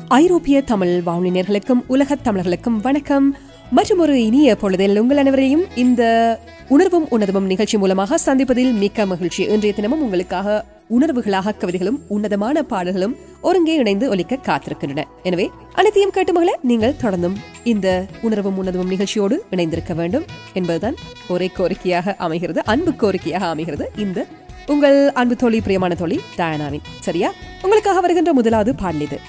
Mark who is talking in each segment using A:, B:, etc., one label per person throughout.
A: ஐரோப்பிய தமிழ் வானினர்களுக்கும் உலகத் தமிழர்களுக்கும் வணக்கம் மற்றும் ஒரு இனிய பொழுதில் உங்கள் அனைவரையும் இந்த உணர்வும் உணர்வும் நிகழ்ச்சி மூலமாக சந்திப்பதில் மிக்க மகிழ்ச்சி இன்றைய தினமும் உங்களுக்காக உணர்வுகளாக கவிதைகளும் உன்னதமான பாடல்களும் ஒருங்கே இணைந்து ஒலிக்க காத்திருக்கின்றன எனவே அனைத்தையும் கேட்டு மகள நீங்கள் தொடர்ந்தும் இந்த உணர்வும் உணர்வும் நிகழ்ச்சியோடு இணைந்திருக்க வேண்டும் என்பதுதான் ஒரே கோரிக்கையாக அமைகிறது அன்பு கோரிக்கையாக அமைகிறது இந்த உங்கள் அன்பு தோழி பிரியமான தோழி டயனாவின் சரியா உங்களுக்காக வருகின்ற முதலாவது பாடல் இது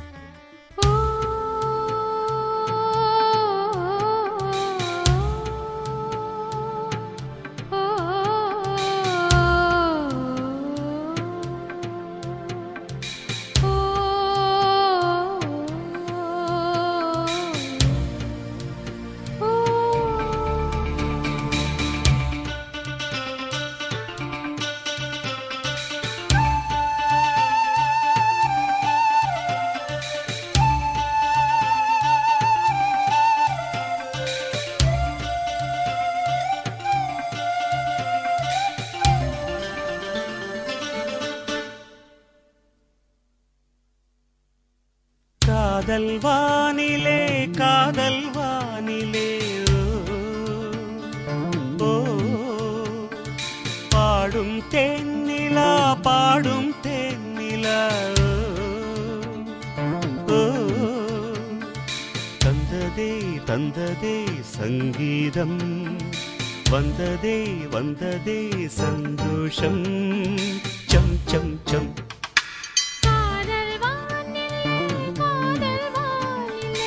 B: காதல் வானிலே காதல் வானிலே ஓ, ஓ, பாடும் தென்னிலா பாடும் தென்னிலா ஓ, ஓ, தந்ததே தந்ததே சங்கீதம் வந்ததே வந்ததே சந்தோஷம் சம் சம் சம்
C: காதல் வானிலே காதல் வானிலே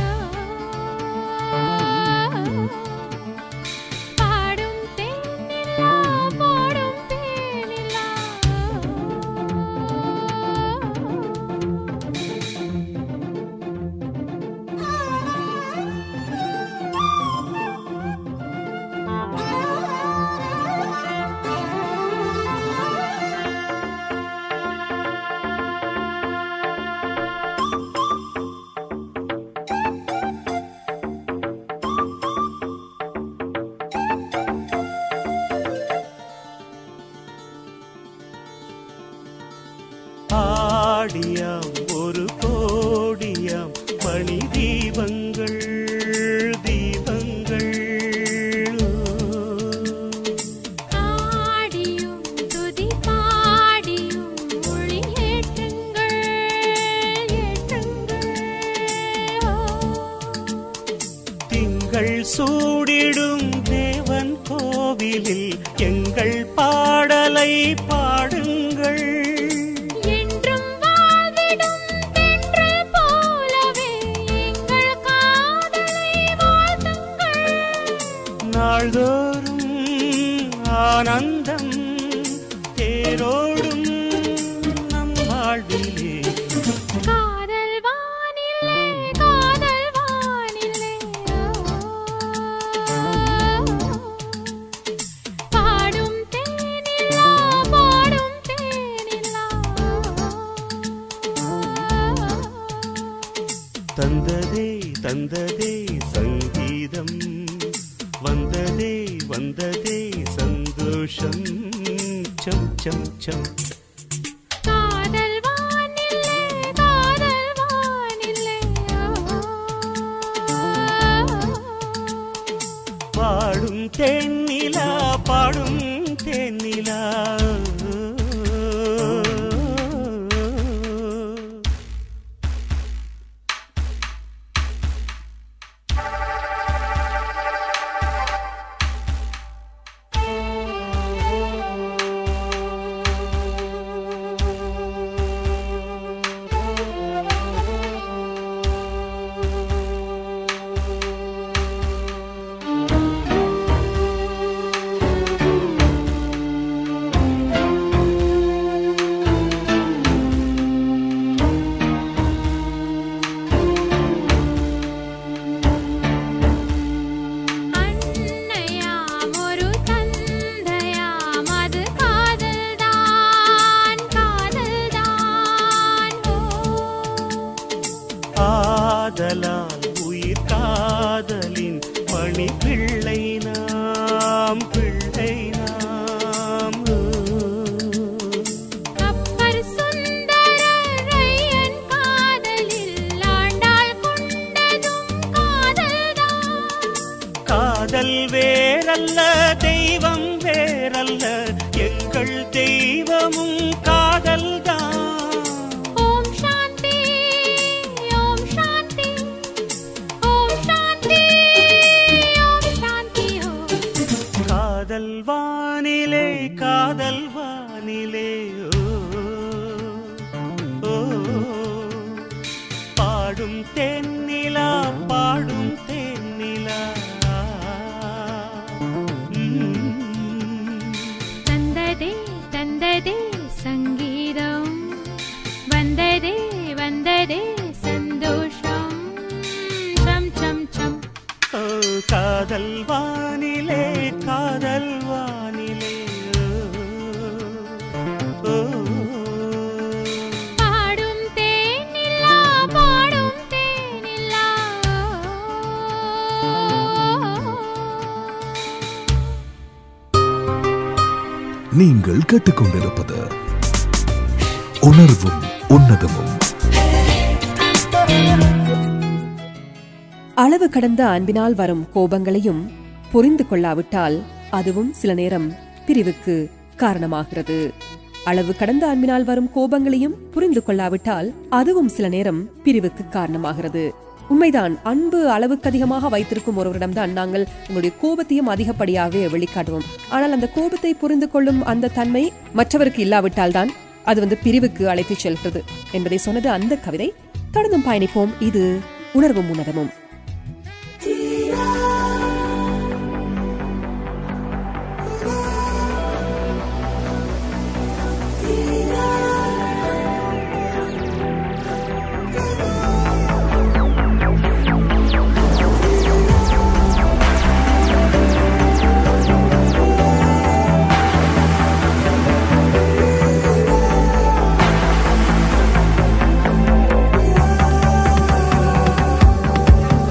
C: பாடும் தேனிலா பாடும் தேனிலா
B: ஆடியாம் ஒரு கோடியாம் மணி தீபங்கள் தீபங்கள்
C: ஆடியும் துதி பாடியும் மொழி ஏற்றுங்கள் ஏற்றுங்கள்
B: திங்கள் சூடிடும் தேவன் கோவிலில் எங்கள் பாடலை பாடுங்கள்
C: என்றும் வாழ்ந்திடும் தென்றல் போலவே எங்கள் காதலை வாழ்த்துங்கள்
B: நாள்தோறும் ஆனந்தம் தேரோடும் நம் வாழ்விலே
C: காதல் வானிலே காதல் வானிலே பாடும் தேனிலா பாடும் தேனிலா
B: தந்ததே தந்ததே சங்கீதம் வந்ததே வந்ததே சந்தோஷம் சம் சம் சம்
C: காதல் வானிலே காதல் வானிலே
B: பாடும் தேனிலா பாடும் தேனிலா
C: ஆ
B: வானிலே காதல் வானிலே ஓ, ஓ, பாடும் தென்னிலா பாடும் தென்னிலா ம்.
C: தந்ததே தந்ததே சங்கீதம் வந்ததே வந்ததே சந்தோஷம் சம் சம் சம்
B: ஓ, காதல் வானிலே காதல் வானிலே ஓ, ஓ.
C: பாடும் தேனிலா பாடும் தேனிலா
D: நீங்கள் கேட்டுக்கொண்டிருப்பது உணர்வும் உன்னதமும்
A: அளவு கடந்த அன்பினால் வரும் கோபங்களையும் புரிந்து கொள்ளாவிட்டால் அதுவும் சில நேரம் பிரிவுக்கு காரணமாகிறது அளவு கடந்த அன்பினால் வரும் கோபங்களையும் புரிந்து கொள்ளாவிட்டால் அதுவும் சில நேரம் பிரிவுக்கு காரணமாகிறது உண்மைதான் அன்பு அளவுக்கு அதிகமாக வைத்திருக்கும் ஒருவரிடம்தான் நாங்கள் உங்களுடைய கோபத்தையும் அதிகப்படியாகவே வெளிக்காட்டுவோம் ஆனால் அந்த கோபத்தை புரிந்து கொள்ளும் அந்த தன்மை மற்றவருக்கு இல்லாவிட்டால் தான் அது வந்து பிரிவுக்கு அழைத்துச் செல்கிறது என்பதை சொன்னது அந்த கவிதை தொடர்ந்தும் பயணிப்போம் இது உணர்வும் உணரமும்
C: ஆ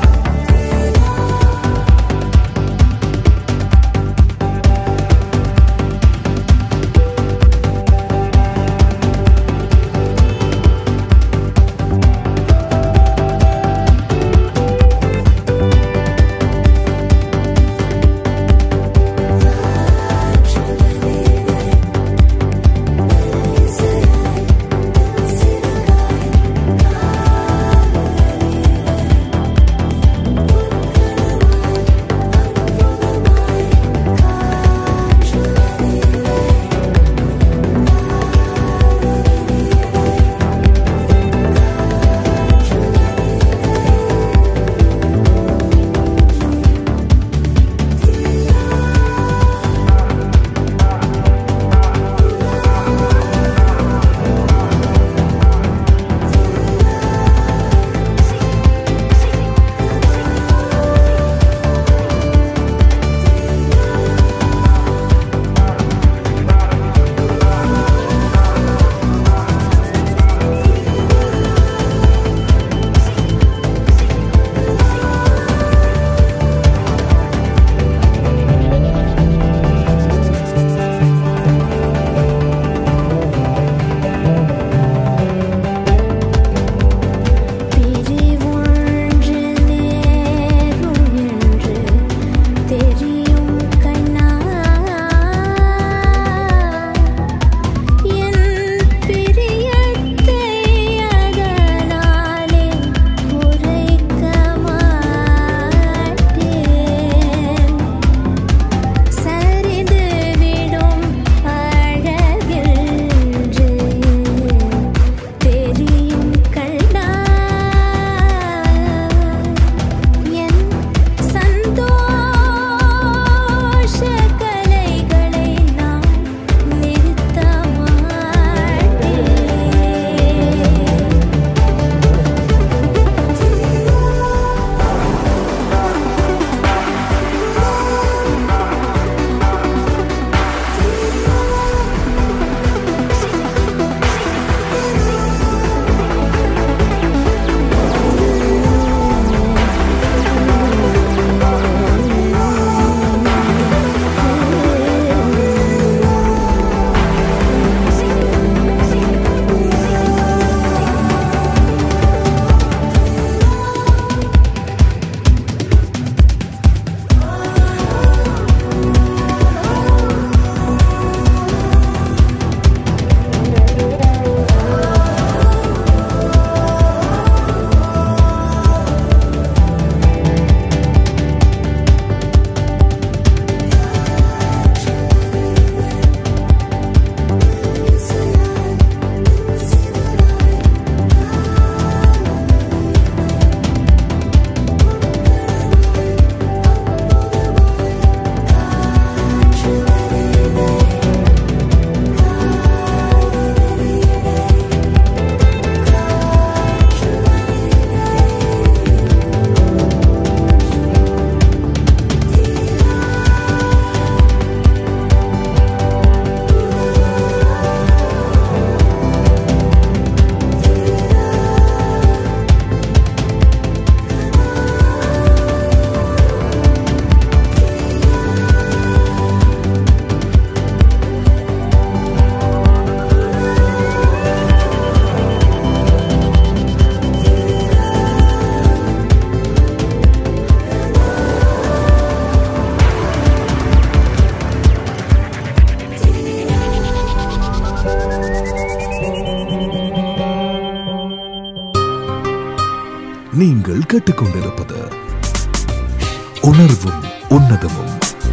D: கேட்டுக்கொண்டிருப்பது உணர்வும் உன்னதமும்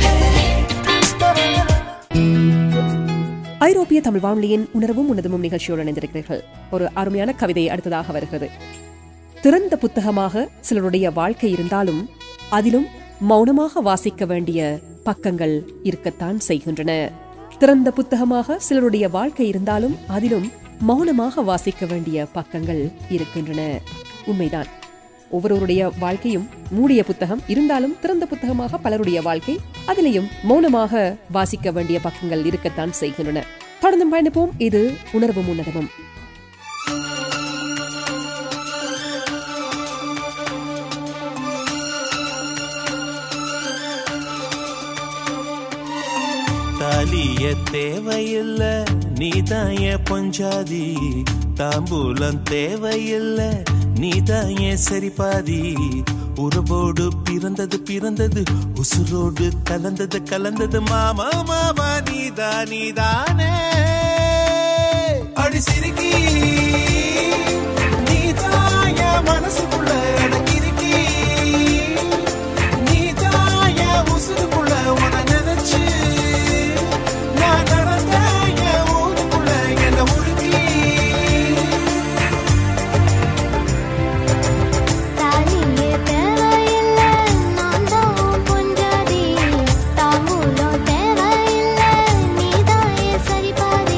A: ஐரோப்பிய தமிழ் வானொலியின் உணர்வும் உன்னதமும் நிகழ்ச்சியோடு இணைந்திருக்கிறீர்கள் ஒரு அருமையான கவிதை அடுத்ததாக வருகிறது திறந்த புத்தகமாக சிலருடைய வாழ்க்கை இருந்தாலும் அதிலும் மௌனமாக வாசிக்க வேண்டிய பக்கங்கள் இருக்கத்தான் செய்கின்றன திறந்த புத்தகமாக சிலருடைய வாழ்க்கை இருந்தாலும் அதிலும் மௌனமாக வாசிக்க வேண்டிய பக்கங்கள் இருக்கின்றன உண்மைதான் ஒவ்வொருவருடைய வாழ்க்கையும் மூடிய புத்தகம் இருந்தாலும் திறந்த புத்தகமாக பலருடைய வாழ்க்கை அதிலேயும் மௌனமாக வாசிக்க வேண்டிய பக்கங்கள் இருக்கத்தான் செய்கின்றன தொடர்ந்து பயணிப்போம் இது உணர்வும் உன்னதமும்
B: தாலிய தேவையில்ல நீதாய பொஞ்சாதி தாம்பூலம் தேவையில்ல நீதாய சரிபாதி உறவோடு பிறந்தது பிறந்தது உசுரோடு கலந்தது கலந்தது மாமா மாமா நீதா நீதானே அடி சிரிக்கி நீதாய மனசுக்குள்ள இடக்கிருக்கி நீதாய உசுருக்குள்ள உன நினைச்சு நான் நடந்த என் ஊருக்குள்ள என்ன உருக்கி
C: தாலியே தேவையில்ல நான் தான் பொஞ்சாதி தாம்பூலம் தேவையில்ல நீதாயே சரிபாதி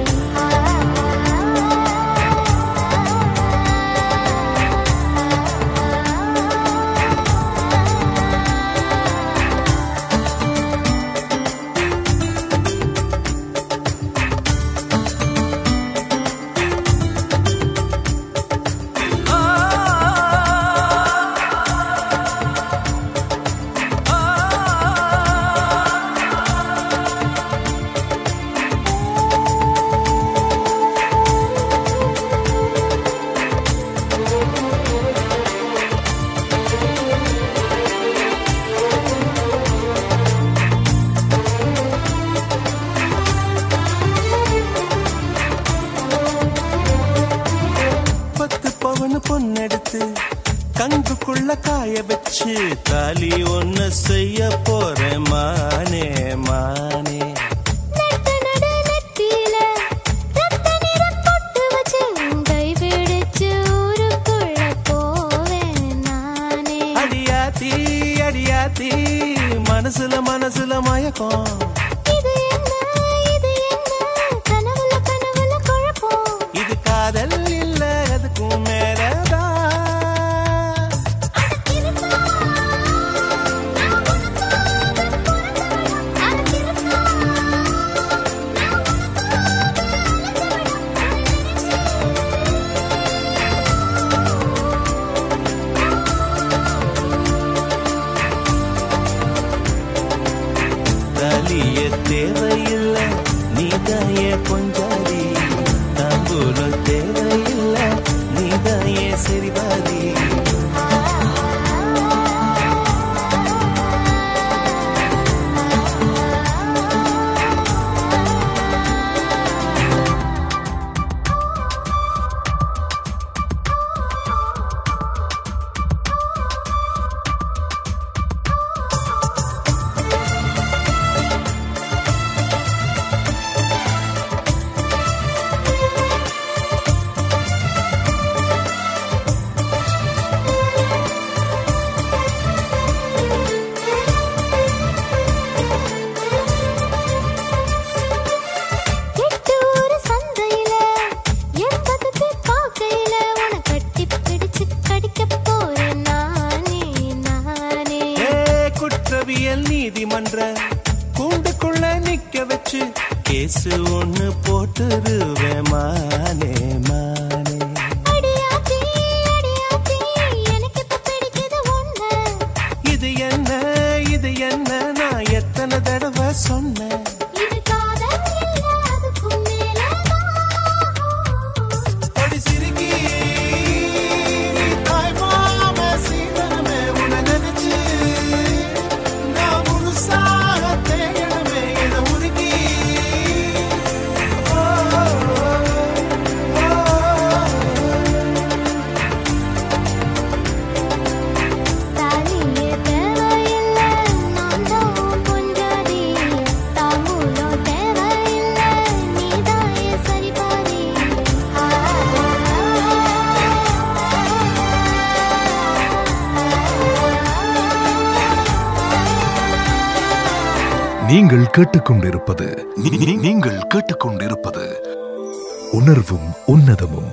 B: பத்து பவனு பொண்ணெடுத்து கங்குக்குள்ள காய வச்சு தாலி ஒண்ணு செய்ய போறேன் மானே மானே
C: நட்டு நடு நெத்தியில ரத்த நிறம் பொட்டு வச்சு உன் கை பிடிச்சு ஊருக்குள்ள போவேன் நானே
B: அடியாத்தி அடியாத்தி மனசுல மனசுல மயக்கம்
C: இது என்ன இது என்ன கனவுல கனவுல குழப்பம்
B: இது காதல் இல்ல அதுக்கும் மேலதான் தாலிய தேவையில்ல நீதாய பொஞ்சாதி தாம்பூலம் தேவையில்ல நீதாய சரிபாதி
C: எட்டு ஊரு சந்தையில எண்பது பேர் பார்க்கையில உன கட்டி பிடிச்சு கடிக்க போறேன் நானே நானே
B: ஏ குற்றவியல் நீதிமன்ற கூண்டுக்குள்ள நிக்க வச்சு கேசு ஒண்ணு போட்டுருவேன் மானே மானே
C: அடியாத்தி அடியாத்தி எனக்கு இப்ப பிடிக்குது ஒண்ணு
B: இது என்ன இது என்ன நான் எத்தனை தடவை சொன்னேன்
C: இது காதல் இல்ல அதுக்கும் மேலதான்
B: அடி சிரிக்கி தாய் மாம சீதனமே உன்னை நினைச்சு நான் முழுசாக தேயணுமே என உருகி ஓ, ஓ, ஓ.
D: நீங்கள் கேட்டுக்கொண்டிருப்பது நீ- நீ- நீங்கள் கேட்டுக்கொண்டிருப்பது உணர்வும் உன்னதமும்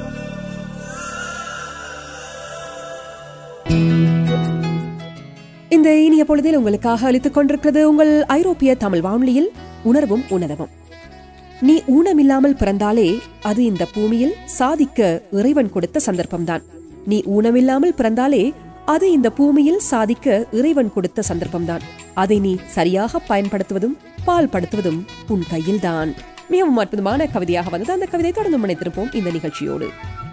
A: இந்த இனிய பொழுதில் உங்களுக்காக அளித்துக் கொண்டிருக்கிறது உங்கள் ஐரோப்பிய தமிழ் வானொலியில் உணர்வும் உணரவும் நீ ஊனமில்லாமல் பிறந்தாலே அது இந்த பூமியில் சாதிக்க இறைவன் கொடுத்த சந்தர்ப்பம்தான் நீ ஊனமில்லாமல் பிறந்தாலே அது இந்த பூமியில் சாதிக்க இறைவன் கொடுத்த சந்தர்ப்பம்தான் அதை நீ சரியாக பயன்படுத்துவதும் பால்படுத்துவதும் உன் கையில்தான் மிகவும் அற்புதமான கவிதையாக வந்தது அந்த கவிதை தொடர்ந்து முனைத்திருப்போம் இந்த நிகழ்ச்சியோடு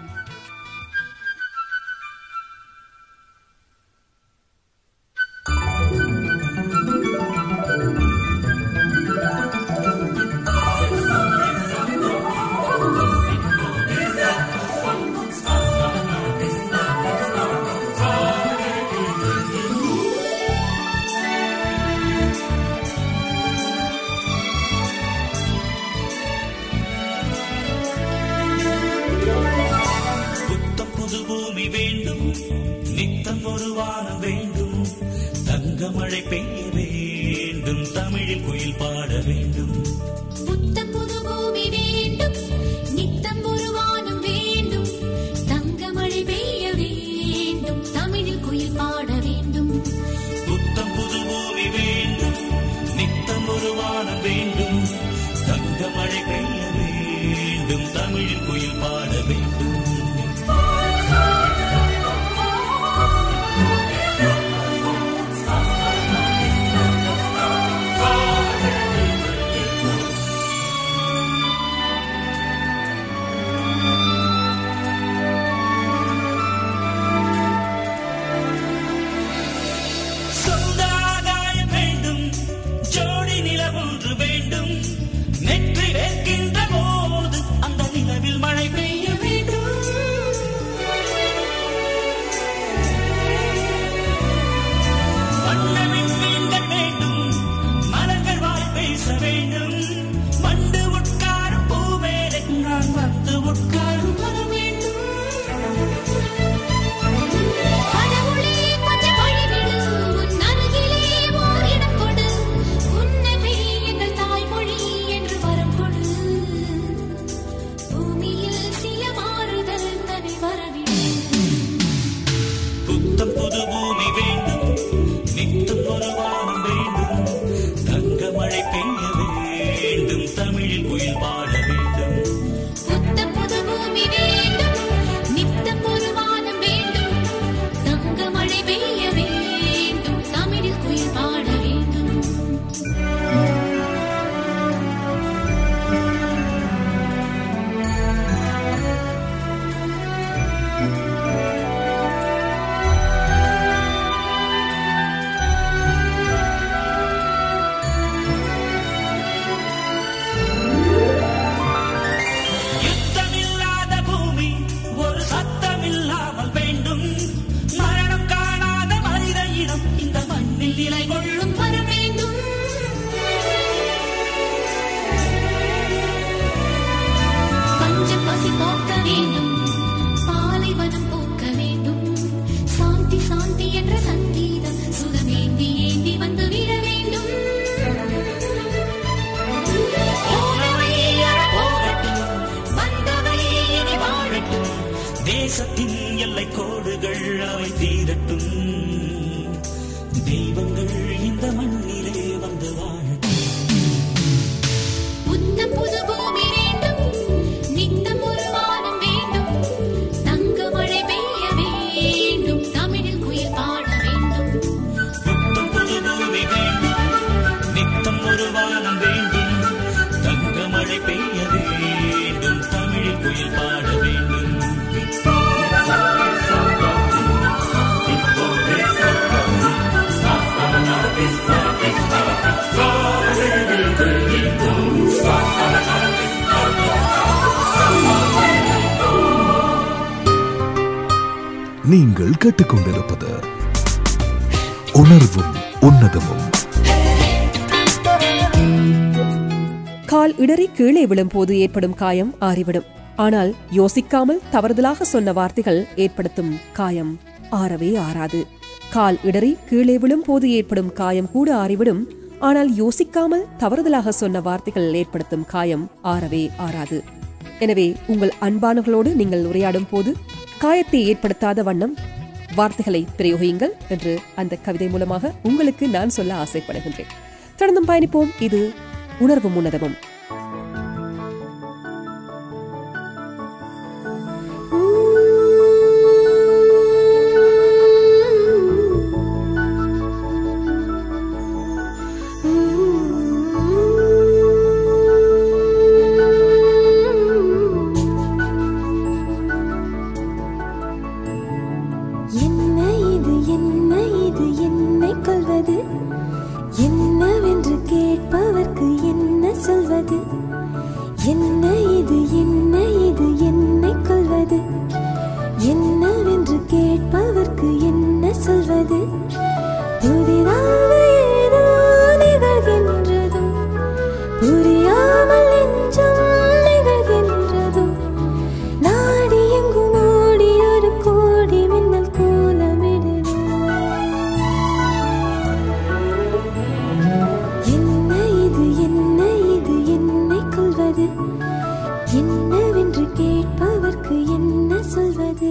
E: புத்தம் புது பூமி வேண்டும் நித்தம் ஒரு வானம் வேண்டும் தங்க மழை பெய்ய வேண்டும் தமிழில் குயில் பாட வேண்டும்
C: புத்தம் புது பூமி வேண்டும் நித்தம் ஒரு வானம் வேண்டும் தங்க மழை பெய்ய வேண்டும் தமிழில் குயில் பாட வேண்டும்
E: புத்தம் புது பூமி வேண்டும் நித்தம் ஒரு வானம் வேண்டும் தங்க மழை பெய்ய வேண்டும் தமிழில் குயில் பாட வேண்டும் சொந்த ஆகாயம் வேண்டும் ஜோடி நிலவொன்று வேண்டும் நெற்றி வேர்க்கின்ற போது அந்த நிலவில் மழை பெய்ய வேண்டும் வண்ண விண்மீன்கள் வேண்டும் மலர்கள் வாய் பேச வேண்டும் மண்டு உட்காரும் பூவேலை நான் வந்து உட்காரும் வர வேண்டும்
C: கடவுளே கொஞ்சம் வழிவிடு உன் அருகிலே ஓர் இடம் கொடு புன்னகை எங்கள் தாய்மொழி என்று வரம் கொடு பூமியில் சில மாறுதல் தனி வரவிடு
E: புத்தம் புது பூமி வேண்டும் நித்தம் ஒரு வானம் வேண்டும் தங்க மழை பெய்ய வேண்டும் தமிழில் குயில் பாட வேண்டும்
C: புத்தம் புது பூமி வேண்டும் நித்தம் ஒரு வானம் வேண்டும் தங்க மழை பெய்ய வேண்டும் தமிழில் குயில் பாட வேண்டும்
E: யுத்தமில்லாத பூமி ஒரு சத்தமில்லாமல் வேண்டும் மரணம் காணாத மனித இனம் இந்த மண்ணில் நிலை கொள்ளும்
C: வர வேண்டும் பஞ்சம் பசி போக்க வேண்டும் பாலைவனம் போக்க வேண்டும் சாந்தி சாந்தி என்ற சங்கீதம் சுகமேந்தி ஏந்தி வந்து விட வேண்டும் போனவை அற போகட்டும் வந்தவை இனி வாழட்டும்
E: தேசத்தின் எல்லை கோடுகள் அவை தீரட்டும் தெய்வங்கள் இந்த மண்ணிலே வந்து வாழட்டும்
C: புத்தம் புது பூமி வேண்டும் நித்தம் ஒரு வானம் வேண்டும் தங்க மழை பெய்ய வேண்டும் தமிழில் குயில் பாட வேண்டும்
E: புத்தம் புது பூமி வேண்டும் நித்தம் ஒரு வானம் வேண்டும் தங்க மழை பெய்ய வேண்டும் தமிழில் குயில் பாட வேண்டும்
D: நீங்கள் கேட்டுக்கொண்டிருப்பது உணர்வும் உன்னதமும்
A: கால் இடறி கீழே விழும்போது ஏற்படும் காயம் ஆறிவிடும் ஆனால் யோசிக்காமல் தவறுதலாக சொன்ன வார்த்தைகள் ஏற்படுத்தும் காயம் ஆறவே ஆறாது கால் இடறி கீழே விழும்போது ஏற்படும் காயம் கூட ஆறிவிடும் ஆனால் யோசிக்காமல் தவறுதலாக சொன்ன வார்த்தைகள் ஏற்படுத்தும் காயம் ஆறவே ஆறாது எனவே உங்கள் அன்பானவர்களோடு நீங்கள் உரையாடும் போது காயத்தை ஏற்படுத்தாத வண்ணம் வார்த்தைகளை பிரயோகியுங்கள் என்று அந்த கவிதை மூலமாக உங்களுக்கு நான் சொல்ல ஆசைப்படுகின்றேன் தொடர்ந்தும் பயணிப்போம் இது உணர்வும் உன்னதமும்
F: என்ன இது என்ன இது என்னை கொள்வது என்னவென்று கேட்பவர்க்கு என்ன சொல்வது என்ன இது என்ன இது என்னை கொள்வது என்னவென்று கேட்பவர்க்கு என்ன சொல்வது புதிதாக ஏதோ நிகழ்கின்றதோ புரியாமல் நெஞ்சம் நிகழ்கின்றதோ நாடி எங்கும் ஓடி ஒரு கோடி மின்னல் கோலமிடுதோ என்ன இது என்ன இது என்னை கொள்வது என்னவென்று கேட்பவர்க்கு என்ன சொல்வது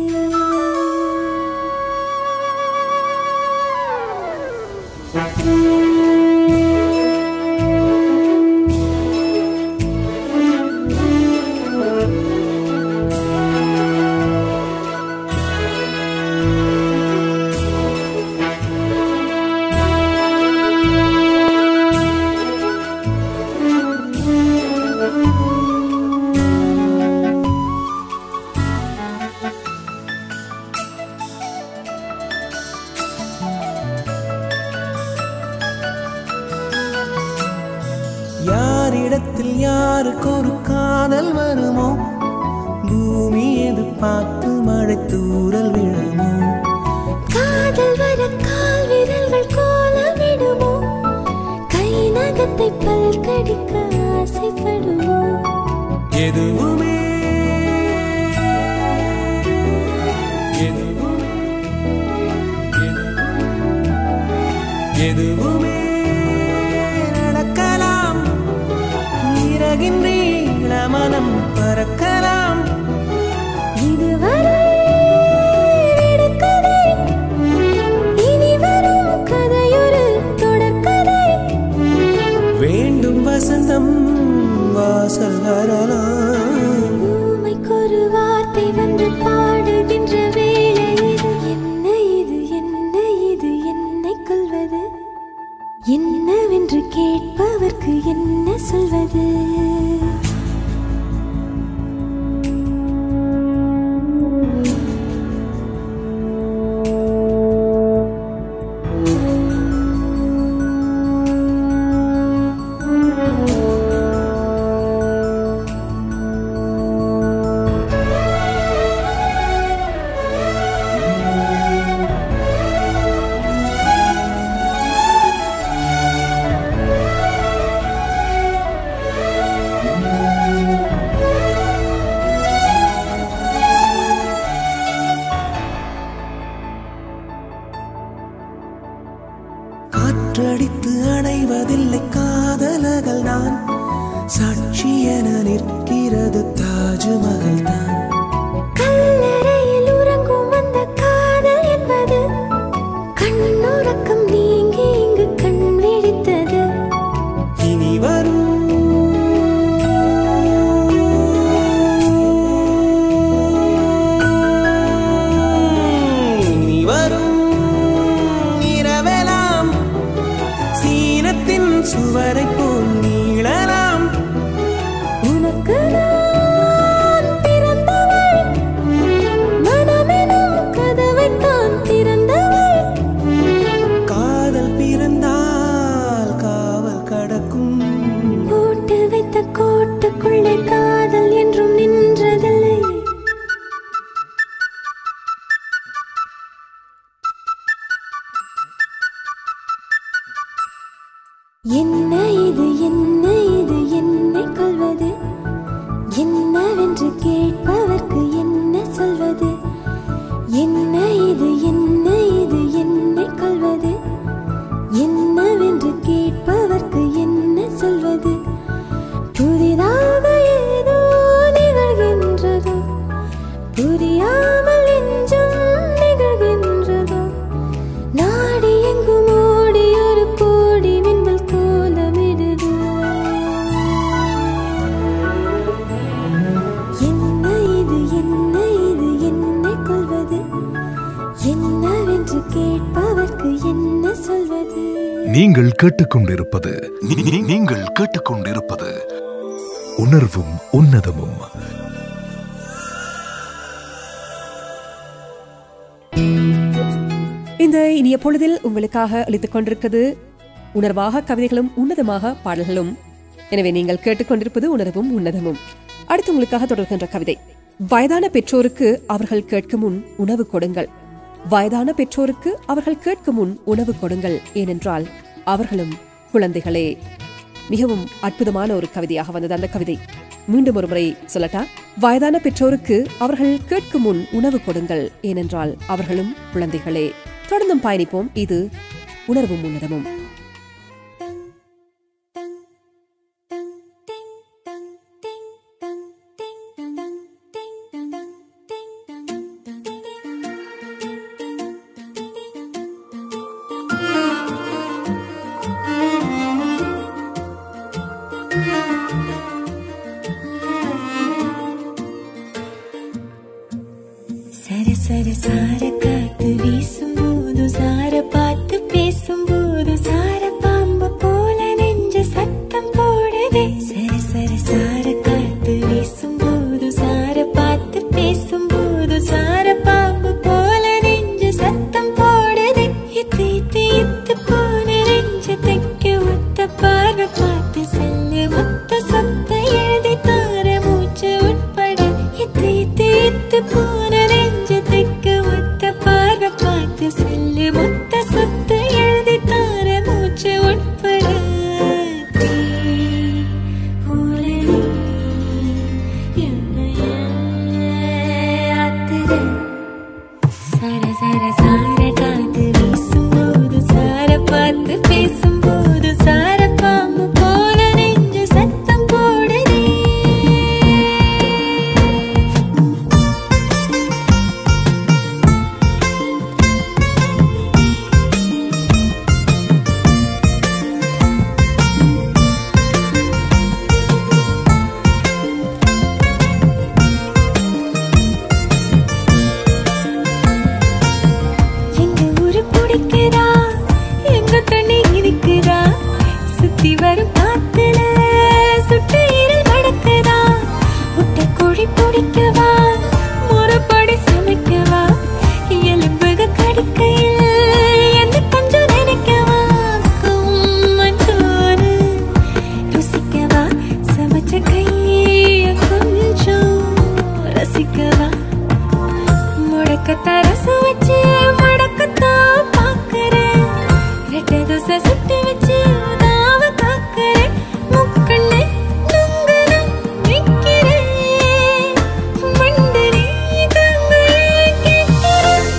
B: யாரிடத்தில் யாருக்கு ஒரு காதல் வருமோ பூமி எதிர்பார்த்து மழை தூரல் விழுமோ
F: காதல் வர கால் விரல்கள் கோலமிடுமோ கை நகத்தை பல் கடிக்க ஆசைப்படுமோ
B: எதுவுமே எதுவுமே எதுவுமே நடக்கலாம் இறகின் நீள மனம் பறக்கலாம்
F: இதுவரை விடுகதை, இனி வரும் கதையொரு தொடர்கதை.
B: வேண்டும் வசந்தம் வாசல் வரலாம்
F: ஊமைக்கொரு வார்த்தை வந்து பாடுகின்ற வேளை இது. என்ன இது என்ன இது என்னை கொள்வது என்னவென்று கேட்பவர்க்கு என்ன சொல்வது
B: காற்றடித்து அணைவதில்லை காதலகள் நான் சாட்சி என நிற்கிறது தாஜ்மஹல் தான்
F: கல்லறையில் உறங்கும் அந்த காதல் என்பது கண்ணுறக்கம் நீங்கி இங்கு கண் விழித்தது
B: இனி வரும் இனி வரும் இரவெல்லாம் சீனத்தின் சுவரை போல் நீளலாம்
F: உனக்கு நான் பிறந்த
D: நீங்கள் கேட்டுக்கொண்டிருப்பது நீ- நீ- நீங்கள் கேட்டுக்கொண்டிருப்பது உணர்வும் உன்னதமும்
A: இந்த இனிய பொழுதில் உங்களுக்காக அளித்துக் கொண்டிருக்கிறது உணர்வாக கவிதைகளும் உன்னதமாக பாடல்களும் எனவே நீங்கள் கேட்டுக்கொண்டிருப்பது உணர்வும் உன்னதமும் அடுத்து உங்களுக்காக தொடர்கின்ற கவிதை வயதான பெற்றோருக்கு அவர்கள் கேட்கும் முன் உணவு கொடுங்கள் வயதான பெற்றோருக்கு அவர்கள் கேட்கும் முன் உணவு கொடுங்கள் ஏனென்றால் அவர்களும் குழந்தைகளே மிகவும் அற்புதமான ஒரு கவிதையாக வந்தது அந்த கவிதை மீண்டும் ஒரு முறை சொல்லட்டா வயதான பெற்றோருக்கு அவர்கள் கேட்கும் முன் உணவு கொடுங்கள் ஏனென்றால் அவர்களும் குழந்தைகளே தொடர்ந்தும் பயணிப்போம் இது உணர்வும் உன்னதமும்
F: சர சர சார காத்து வீசும்போது சார பார்த்து பேசும்போது சார பாம்பு போல நெஞ்ச சத்தம் போடுதே சர சர சார காத்து வீசும்போது சார பார்த்து பேசும்போது சார பாம்பு போல நெஞ்ச சத்தம் போடுதே இத்து இத்து இத்து போன நெஞ்ச தைக்க ஒத்த பார்வை பார்த்து செல்லு மொத்த சொத்த எழுதி தார மூச்சு உட்பட இத்து இத்து இத்து போன நெஞ்ச தைக்க ஒத்த பார்வை பார்த்து செல்லு மொத்த சொத்த எழுதி தார மூச்சு உட்பட தீ போல நீ என்னைய ஆத்துற சர சர சார காத்து வீசும்போது சார பார்த்து பேசும்போது சார பாம்பு போல நெஞ்சு சத்தம் போடுதே எங்க ஊரு பிடிக்குதா எங்க தண்ணி இருக்குதா சுத்தி வரும் காத்துல சுட்டு இருள் மடக்குதா முட்டை கோழி பிடிக்கவா முறைப்படி சமைக்கவா எலும்புக கடிக்கையில் என்ன கொஞ்சம் நினைக்கவா மஞ்சோறு ருசிக்கவா சமைச்ச கைய கொஞ்சம் ரசிக்கவா முடக்கத்தா ரசம் வச்சு முடக்கத்தான் பாக்குறேன் ரெட்டை தோசை சுட்டு வச்சு உதாவ காக்குறேன் முக்கண்ணு நுங்குன நிக்கிறேன் மண்டனி கங்கையை கேட்கிறேன்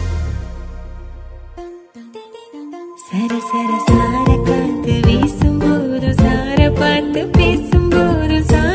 F: சர சர சார காத்து வீசும்போது சார பார்த்து பேசும்போது சார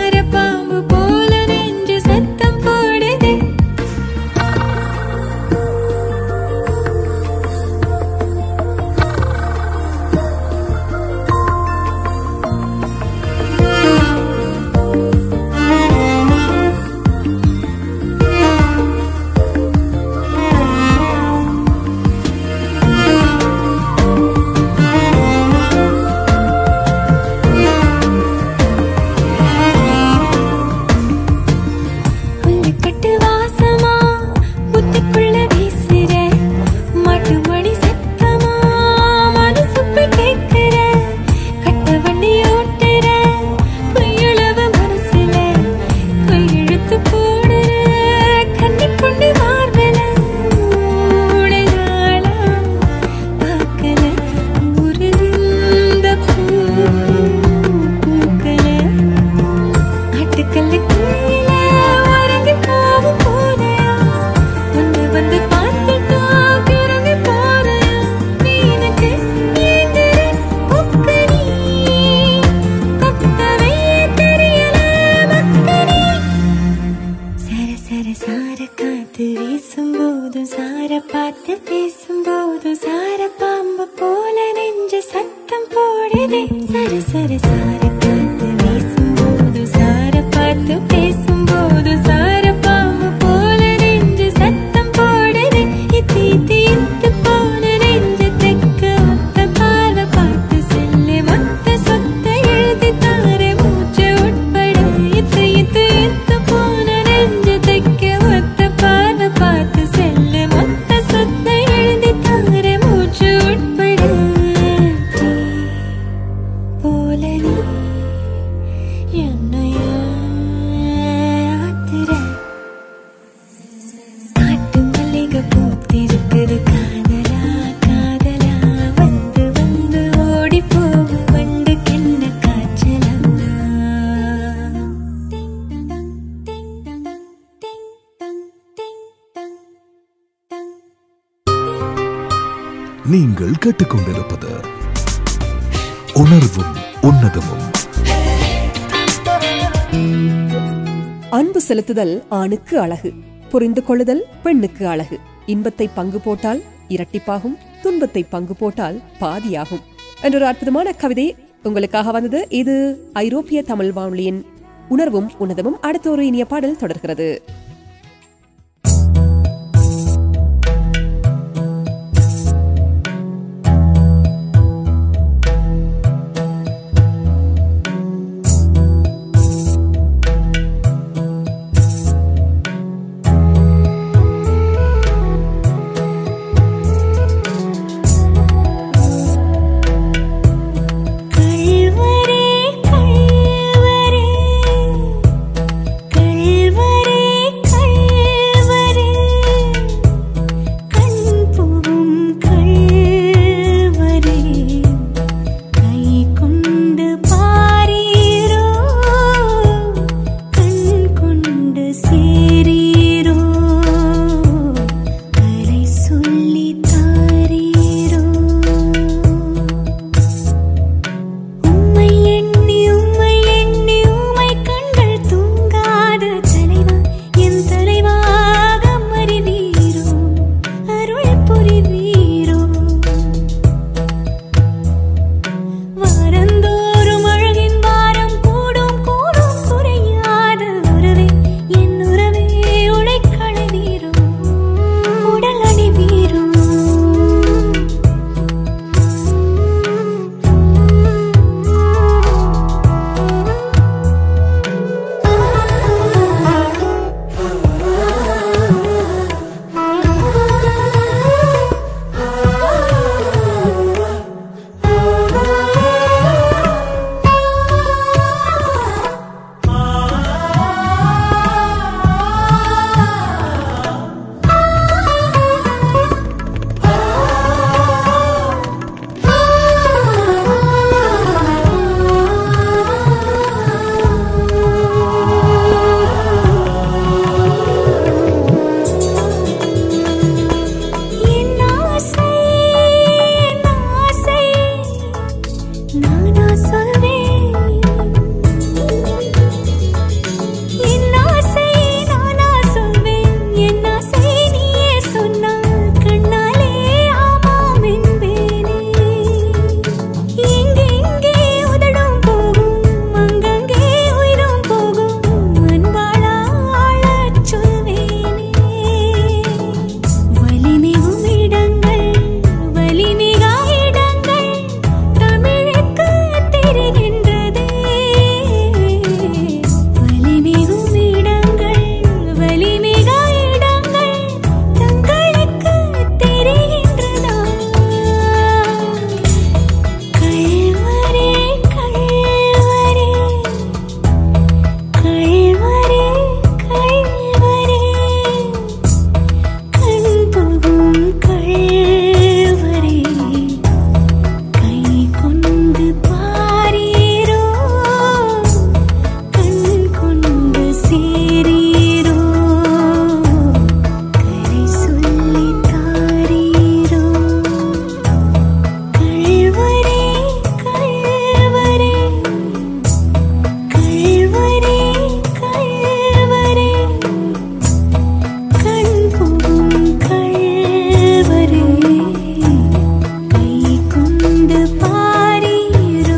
D: நீங்கள் கேட்டுக்கொண்டிருப்பது உணர்வும் உன்னதமும்
A: அன்பு செலுத்துதல் ஆணுக்கு அழகு புரிந்து கொள்ளுதல் பெண்ணுக்கு அழகு இன்பத்தை பங்கு போட்டால் இரட்டிப்பாகும் துன்பத்தை பங்கு போட்டால் பாதியாகும் என்ற ஒரு அற்புதமான கவிதை உங்களுக்காக வந்தது இது ஐரோப்பிய தமிழ் வானொலியின் உணர்வும் உன்னதமும் அடுத்த ஒரு இனிய பாடல் தொடர்கிறது
F: கள்வரே கள்வரே கள்வரே கள்வரே கண் புகும் கள்வரே கை கொண்டு பாரீரோ கண் கொண்டு சேரீரோ கரை சொல்லி தாரீரோ உம்மை எண்ணி உம்மை எண்ணி உம்மை கண்கள் தூங்காத தலைவா என் தலைவாக மறிவீரோ அருள் புரிவீரோ வாரந்தோறும் அழகின் வாரம் கூடும் கூடும் குறையாத உறவே என் உறவே உழைக்களவீரோ உடல் அணிவீரோ என் ஆசை என் ஆசை நானா சொல்வேன் என் ஆசை நானா சொல்வேன் என் ஆசை நீயே சொன்னால் கண்ணாலே ஆமாம் என்பேனே எங்கெங்கே உதடும் போகும் அங்கங்கே உயிரும் போகும் அன்பாளா ஆளச் சொல்வேனே வலிமிகும் இடங்கள் வலிமிகா இடங்கள் தமிழுக்கு தெரிகின்றதே வலிமிகும் இடங்கள் வலிமிகா இடங்கள் தங்களுக்கு தெரிகின்றதா கள்வரே கள்வரே கள்வரே கள்வரே கண் புகும் கள்வரே கை கொண்டு பாரீரோ கண் கொண்டு சேரீரோ கரை சொல்லி தாரீரோ கள்வரே கள்வரே கள்வரே கள்வரே கண் புகும் கள்வரே கை கொண்டு பாரீரோ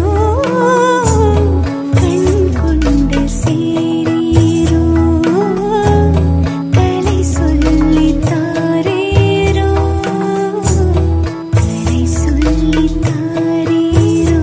F: கண் கொண்டு சேரீரோ கலை சொல்லி தாரீரோ கலை சொல்லி தாரீரோ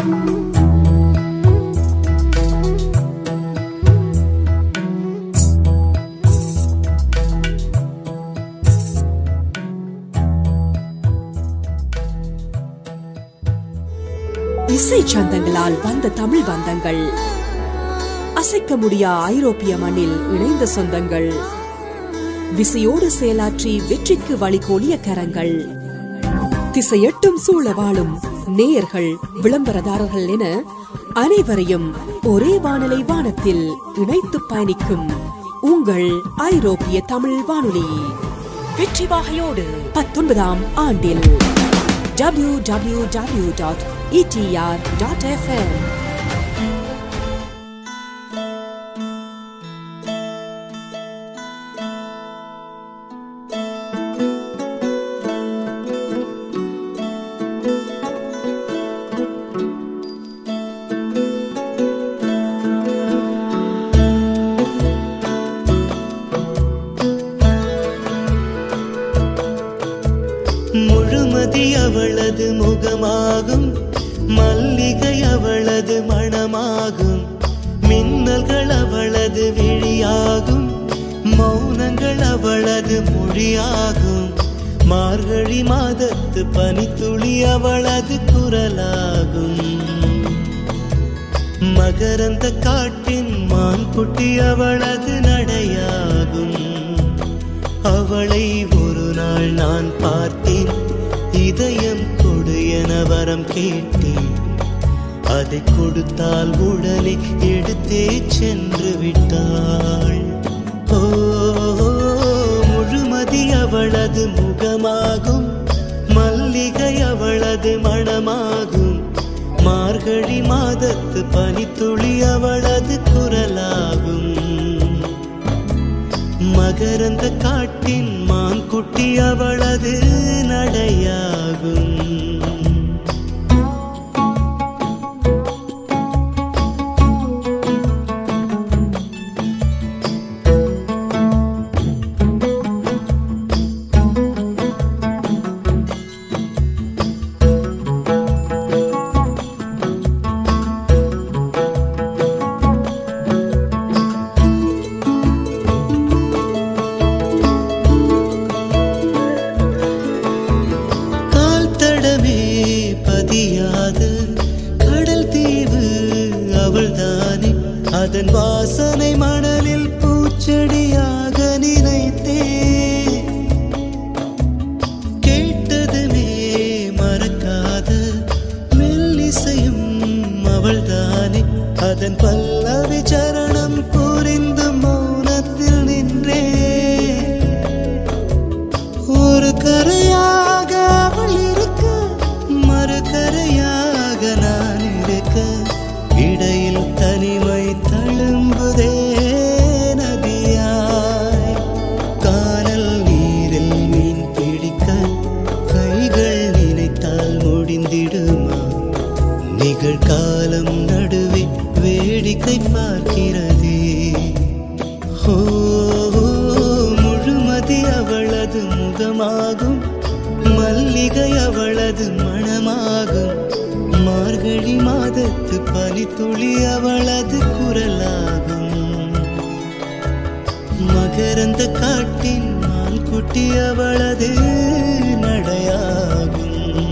A: இசை சந்தங்களால் வந்த தமிழ் பந்தங்கள் அசைக்க முடியா ஐரோப்பிய மண்ணில் இணைந்த சொந்தங்கள் விசையோடு செயலாற்றி வெற்றிக்கு வழிகோலிய கரங்கள் திசையெட்டும் சூழ வாழும் நேயர்கள் விளம்பரதாரர்கள் என அனைவரையும் ஒரே வானலை வானத்தில் இணைத்து பயணிக்கும் உங்கள் ஐரோப்பிய தமிழ் வானொலி வெற்றி வாகையோடு பத்தொன்பதாம் ஆண்டில்
G: www.etr.fm.
H: முழுமதி அவளது முகமாகும் மல்லிகை அவளது மணமாகும் மின்னல்கள் அவளது விழியாகும் மௌனங்கள் அவளது மொழியாகும் மார்கழி மாதத்து பனித்துளி அவளது குரலாகும் மகரந்த காட்டின் மான்குட்டி அவளது நடையாகும் அவளை ஒரு நாள் நான் பார்த்தேன் இதயம் கொடு என வரம் கேட்டேன் அதை கொடுத்தால் உடனே எடுத்தே சென்று விட்டாள் ஓ முழுமதி அவளது முகமாகும் மல்லிகை அவளது மணமாகும் மார்கழி மாதத்து பனித்துளி அவளது குரலாகும் மகரந்த காட்டின் மான்குட்டி அவளது நடையாகும் கால் தடமே பதியாத கடல் தீவு அவள்தானே அதன் வாசனை மணலில் பூச்செடியாக நினைத்தே கேட்டதுமே மறக்காத மெல்லிசையும் அவள்தானே அதன் பல்லவி சரணம் புரிந்து மௌனத்தில் நின்றே ஒரு கரையாக அவள் இருக்க மறு கரையாக நான் இருக்க இடையில் தனிமை தழும்புதே நதியாய் கானல் நீரில் மீன் பிடிக்க கைகள் நினைத்தால் முடிந்திடுமா நிகழ்காலம் நடுவே வேடிக்கை பார்க்கிறதே ஓ முழுமதி அவளது முகமாகும் மல்லிகை அவளது மணமாகும் மார்கழி மாதத்து பனித்துளி அவளது குரலாகும் மகரந்த காட்டின் மான்குட்டி அவளது நடையாகும்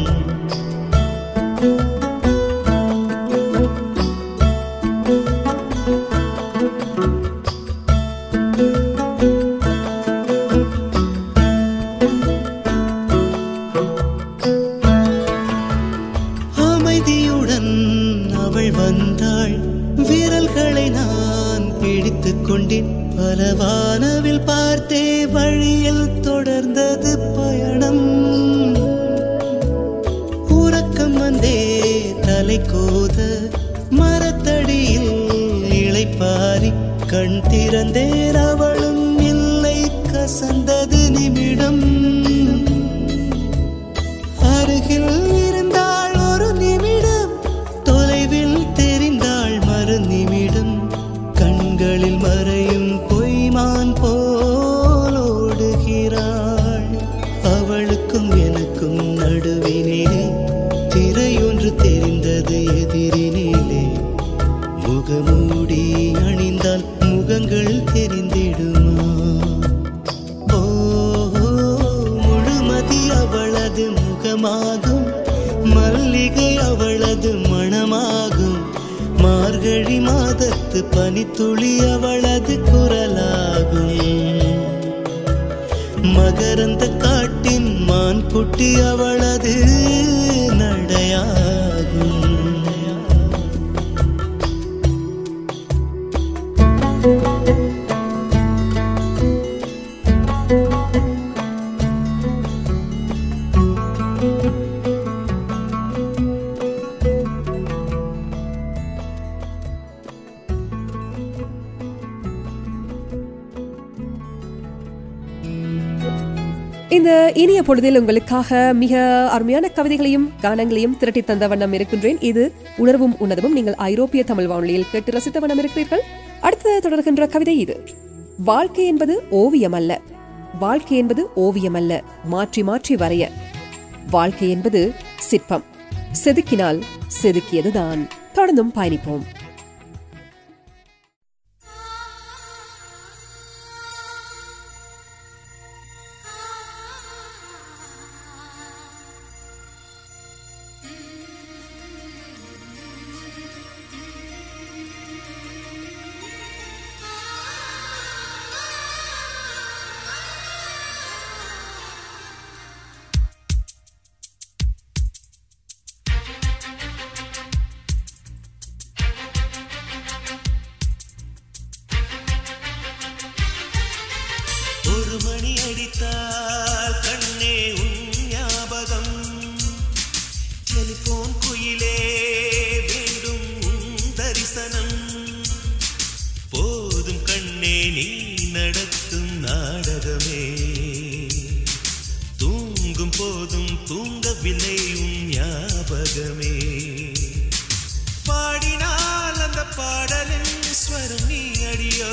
H: அமைதியுடன் அவள் வந்தாள் விரல்களை நான் பிடித்துக் கொண்டேன் பல வானவில் பார்த்தே வழியில் தொடர்ந்தது பயணம் உறக்கம் வந்தே தலை கோத மரத்தடியில் இளைப்பாரி கண் திறந்தேன் அவளும் இல்லை கசந்தது நிமிடம் அருகில் இருந்தாள் ஒரு நிமிடம் தொலைவில் தெரிந்தாள் மறு நிமிடம் கண்களில் மறையும் பொய்மான் போல் ஓடுகிறாள் அவளுக்கும் எனக்கும் நடுவினிலே திரையொன்று தெரிந்தது எதிரினிலே முகமூடி அணிந்தால் முகங்கள் தெரிந்திடுமா ஓ முழுமதி அவளது முகமாகும் மல்லிகை அவளது மணமாகும் மார்கழி மாதத்து பனித்துளி அவளது குரலாகும் மகரந்த காட்டின் மான் குட்டி அவளது நடையாகும்
A: இந்த இனிய பொழுதில் உங்களுக்காக மிக அருமையான கவிதைகளையும் கானங்களையும் திரட்டி தந்த வண்ணம் இருக்கின்றேன் இது உணர்வும் உணர்வும் நீங்கள் ஐரோப்பிய தமிழ் வானொலியில் கேட்டு ரசித்த வண்ணம் இருக்கிறீர்கள் அடுத்து தொடர்கின்ற கவிதை இது வாழ்க்கை என்பது ஓவியம் அல்ல வாழ்க்கை என்பது ஓவியம் அல்ல மாற்றி மாற்றி வரைய வாழ்க்கை என்பது சிற்பம் செதுக்கினால் செதுக்கியதுதான் தொடர்ந்தும் பயணிப்போம்
H: ஒரு மணி அடித்தால் கண்ணே உன் ஞாபகம் டெலிபோன் குயிலே வேண்டும் உன் தரிசனம் போதும் கண்ணே நீ நடத்தும் நாடகமே தூங்கும் போதும் தூங்கவில்லை உன் ஞாபகமே பாடினால் அந்த பாடலின் ஸ்வரம் நீ அடியோ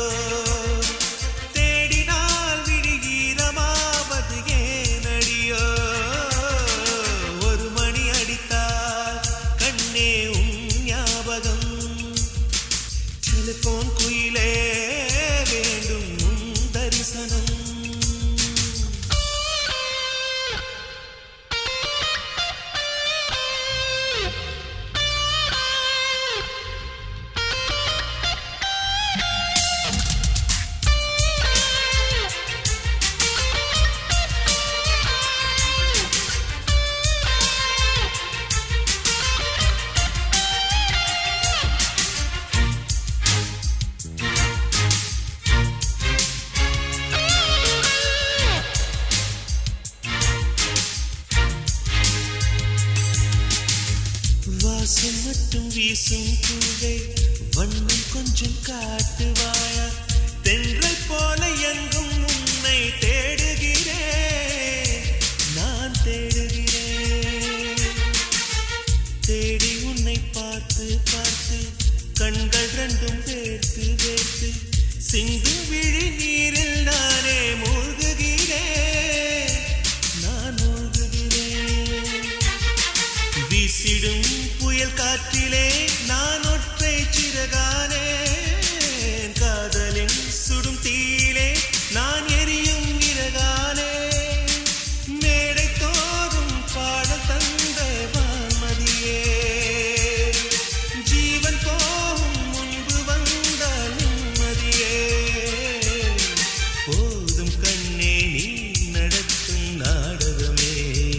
H: தேடினால் விடுகீரமாவது ஏனடியோ ஒரு மணி அடித்தால் கண்ணே உன் ஞாபகம் டெலிபோன் குயிலே வேண்டும் உன் தரிசனம் வாசம் மட்டும் வீசும் பூவே வண்ணம் கொஞ்சம் காட்டுவாயா தென்றல் போல எங்கும் உன்னை தேடுகிறேன் நான் தேடுகிறேன் தேடி உன்னை பார்த்து பார்த்து கண்கள் ரெண்டும் வேர்த்து வேர்த்து சிந்தும் விழி நீரில் நானே மூழ்குகிறேன் நான் மூழ்குகிறேன் வீசிடும் புயல் காற்றிலே நான் ஒற்றை சிறகானே காதலின் சுடும் தீயிலே நான் எரியும் இறகானே மேடை தோறும் பாடல் தந்த வான்மதியே ஜீவன் போகும் முன்பு வந்தால் நிம்மதியே போதும் கண்ணே நீ நடத்தும் நாடகமே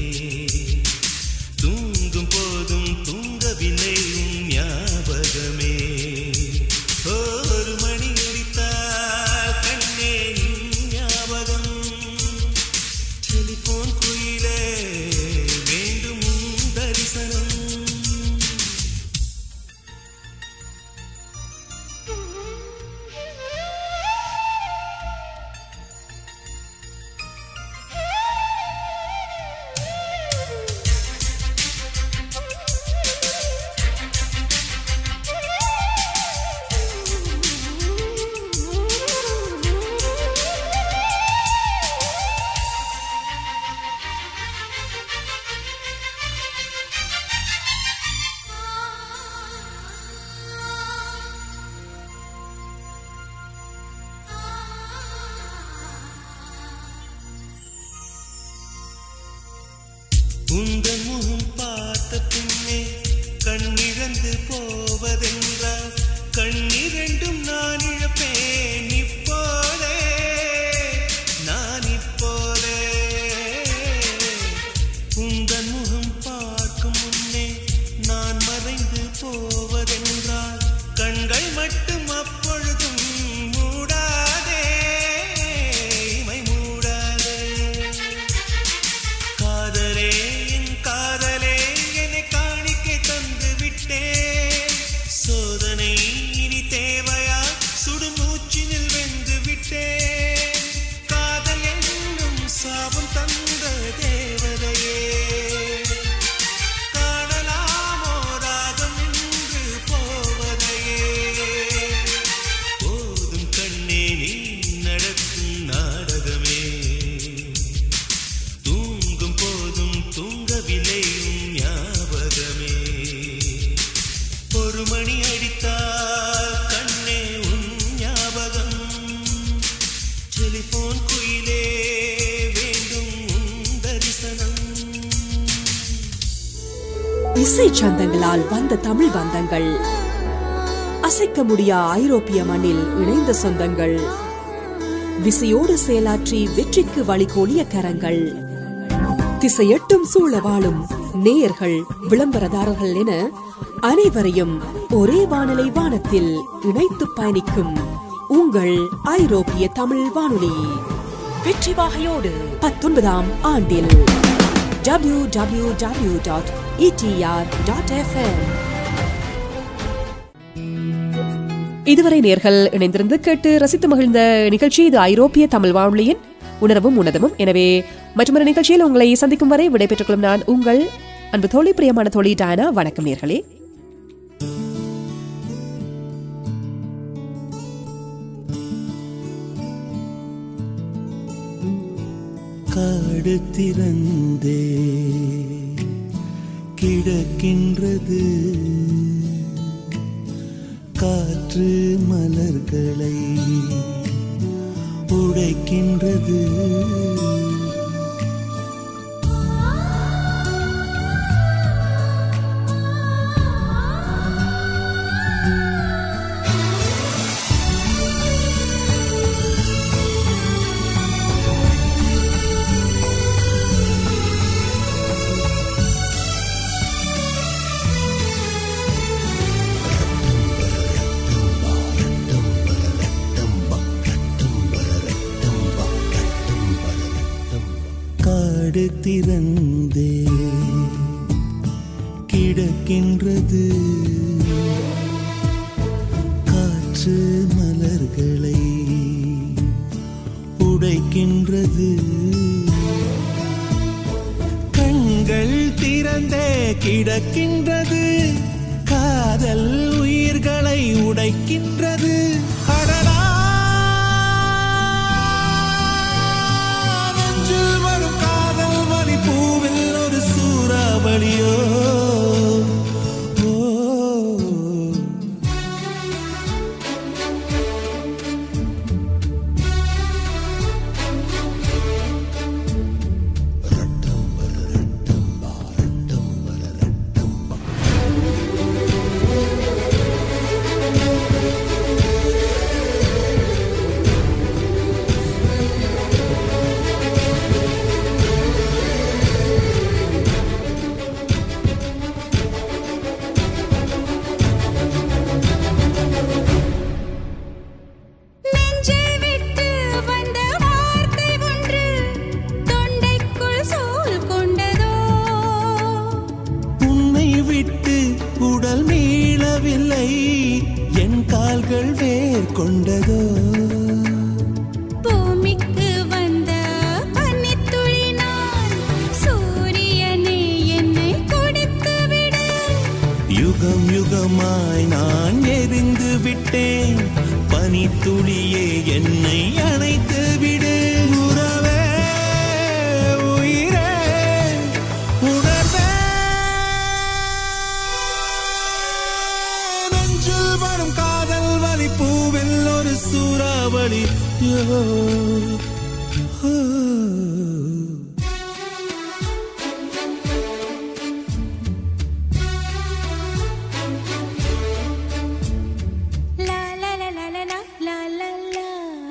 H: தூங்கும் போதும் தூங்கவில்லை உன் ஞாபகமே ஒரு மணி அடித்தால் கண்ணே உன் ஞாபகம் டெலிபோன் குயிலே வேண்டும் உன் தரிசனம் உந்தன் முகம் பார்த்த பின்னே கண்ணிழந்து போவதென்றால் கண்ணிரண்டும் நான் இழப்பேன் இப்போதே நான் இப்போதே உந்தன் முகம் பார்க்கும் முன்னே நான் மறைந்து போவதென்றால் கண்கள் மட்டும் அப்பொழுதும் மூடாதே இமை மூடாதே காதலே என் காதலே என்னை காணிக்கை தந்து விட்டேன் சோதனை
I: இசை சந்தங்களால் வந்த தமிழ் பந்தங்கள் அசைக்க முடியா ஐரோப்பிய மண்ணில் இணைந்த சொந்தங்கள் விசையோடு செயலாற்றி வெற்றிக்கு வழிகோலிய கரங்கள் திசையெட்டும் சூழ வாழும் நேயர்கள் விளம்பரதாரர்கள் என அனைவரையும் ஒரே வானலை வானத்தில் இணைத்து பயணிக்கும் உங்கள் ஐரோப்பிய தமிழ் வானொலி வெற்றி வாகையோடு பத்தொன்பதாம் ஆண்டில் W W W dot ETR dot FM
A: இதுவரை நேர்கள் இணைந்திருந்து கேட்டு ரசித்து மகிழ்ந்த நிகழ்ச்சி இது ஐரோப்பிய தமிழ் வானொலியின் உணர்வும் உன்னதமும் எனவே மற்றொரு நிகழ்ச்சியில் உங்களை சந்திக்கும் வரை விடைபெற்றுக் கொள்ளும் நான் உங்கள் அன்பு தோழி பிரியமான தோழி டானா வணக்கம் நேர்களே
B: காடு திறந்தே கிடக்கின்றது காற்று மலர்களை உடைக்கின்றது காடு திறந்தே கிடக்கின்றது காற்று மலர்களை உடைக்கின்றது கண்கள் திறந்தே கிடக்கின்றது காதல் உயிர்களை உடைக்கின்றது அடடா நெஞ்சில் வரும் காதல் வலி பூவில் ஒரு சூறாவளியோ ஓ
C: நெஞ்சை விட்டு வந்த வார்த்தை ஒன்று தொண்டைக்குள் சூழ் கொண்டதோ
B: உன்னை விட்டு உடல் மீளவில்லை என் கால்கள் வேர் கொண்டதோ
C: பூமிக்கு வந்த பனித்துளி நான் சூரியனே என்னை குடித்து விடு
B: யுகம் யுகமாய் நான் எரிந்து விட்டேன் பனித்துளியே என்னை அணைத்து விடு உறவே உயிரே உணர்வே நெஞ்சில் வரும் காதல் வலி பூவில் ஒரு சூறாவளி யோ. ஓ.
C: லா லா லா லா லா லா லா லா லா.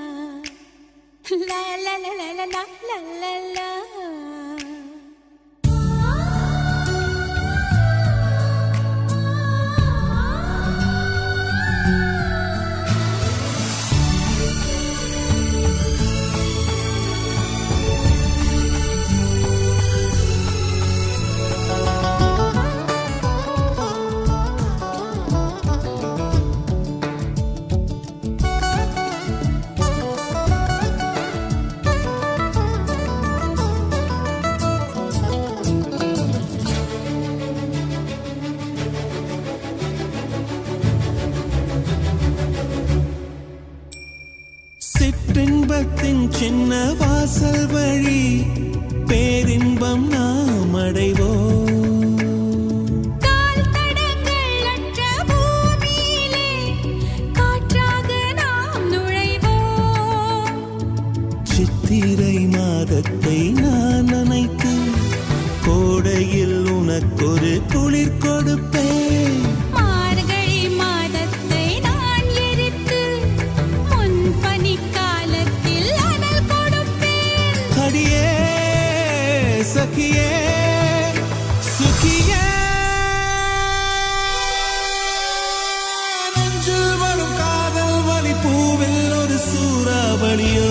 C: லா லா லா லா லா லா லா லா லா.
B: சிற்றின்பத்தின் சின்ன வாசல் வழி பேரின்பம் நாம் அடைவோம்
C: கால் தடங்கள் அற்ற பூமியிலே காற்றாக நாம் நுழைவோம்
B: சித்திரை மாதத்தை நான் நினைத்து கோடையில் உனக்கு உனக்கொரு குளிர் கொடுப்பேன்
C: மார்கழி மாதத்தை நான் எரித்து முன் பனிக்காலத்தில் அனல் கொடுப்பேன்
B: அடியே சகியே சுகியே நெஞ்சில் வரும் காதல் வலி பூவில் ஒரு சூறாவளியோ